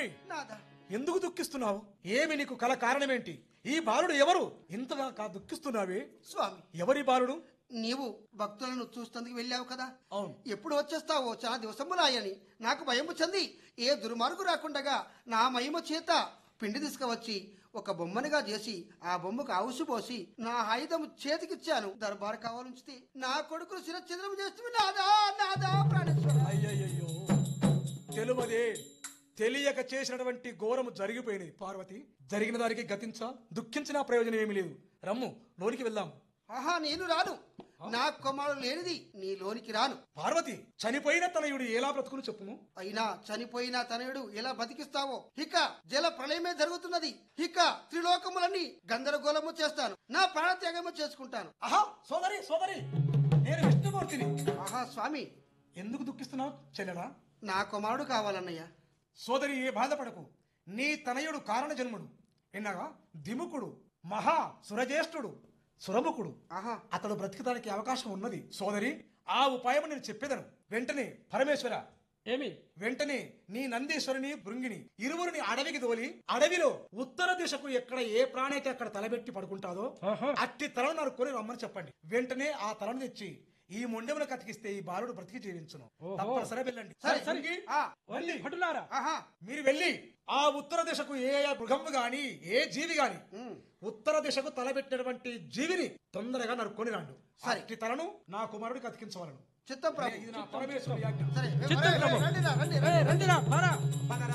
స్వామి నాదా ఎందుకు దుఃఖిస్తున్నావు ఏమి నీకు కల కారణమేంటి ఈ బాలుడు ఎవరు ఇంతగా కా దుఃఖిస్తున్నావే స్వామి ఎవరి బాలుడు నీవు భక్తులను చూస్తందుకు వెళ్ళావు కదా అవును ఎప్పుడు వచ్చేస్తావో చాలా దివసములాయని నాకు భయము చెంది ఏ దుర్మార్గు రాకుండగా నా మహిమ చేత పిండి తీసుకువచ్చి ఒక బొమ్మనిగా చేసి ఆ బొమ్మకు ఆవుసు పోసి నా ఆయుధం చేతికిచ్చాను దర్బార్ కావాలంచితే నా కొడుకును శిరఛిద్రం చేస్తుంది నాదా నాదా ప్రాణేశ్వర అయ్యయ్యో తెలువదే తెలియక చేసినటువంటి ఘోరము జరిగిపోయినది పార్వతి జరిగిన దానికి గతించా దుఃఖించిన ప్రయోజనం ఏమీ లేదు రమ్ము లోనికి వెళ్దాం ఆహా నేను రాను నా కుమారుడు లేనిది నీ లోనికి రాను పార్వతి చనిపోయిన తనయుడు ఎలా బ్రతుకును చెప్పుము అయినా చనిపోయిన తనయుడు ఎలా బతికిస్తావో ఇక జల ప్రళయమే జరుగుతున్నది ఇక త్రిలోకములన్నీ గందరగోళము చేస్తాను నా ప్రాణత్యాగము చేసుకుంటాను ఆహా సోదరి సోదరి నేను విష్ణుమూర్తిని ఆహా స్వామి ఎందుకు దుఃఖిస్తున్నావు చెల్లెలా నా కుమారుడు కావాలన్నయ్య సోదరి ఏ బాధపడకు నీ తనయుడు కారణ జన్ముడు విన్నాగా దిముకుడు మహా సురజ్యేష్ఠుడు సురముకుడు ఆహా అతడు బ్రతికడానికి అవకాశం ఉన్నది సోదరి ఆ ఉపాయం నేను చెప్పేదను వెంటనే పరమేశ్వర ఏమి వెంటనే నీ నందీశ్వరుని భృంగిని ఇరువురిని అడవికి తోలి అడవిలో ఉత్తర దిశకు ఎక్కడ ఏ ప్రాణి అయితే అక్కడ తలబెట్టి పడుకుంటాదో ఆహా. అట్టి తలను నరుక్కొని రమ్మని చెప్పండి వెంటనే ఆ తలను తెచ్చి ఈ మొండెమును కతికిస్తే ఈ బాలుడు బ్రతికి జీవించును ఓహో. తప్పనిసరి వెళ్ళండి సరే, సరే. భృంగి, ఆ, వెళ్ళి భటులారా ఆహా మీరు వెళ్ళి ఆ ఉత్తర దిశకు ఏ మృగము గాని ఏ జీవి గాని ఉమ్, ఉత్తర దిశకు తలబెట్టినటువంటి జీవిని తొందరగా నరుక్కొని రాండు సరే. అట్టి తలను నా కుమారుడికి అతికించవలను చిత్తం ప్రభు ఇది నా పరమేశ్వరి ఆజ్ఞ సరే చిత్తం ప్రభు. రండి రా, రండి ఏ, రండి రండిరా పారా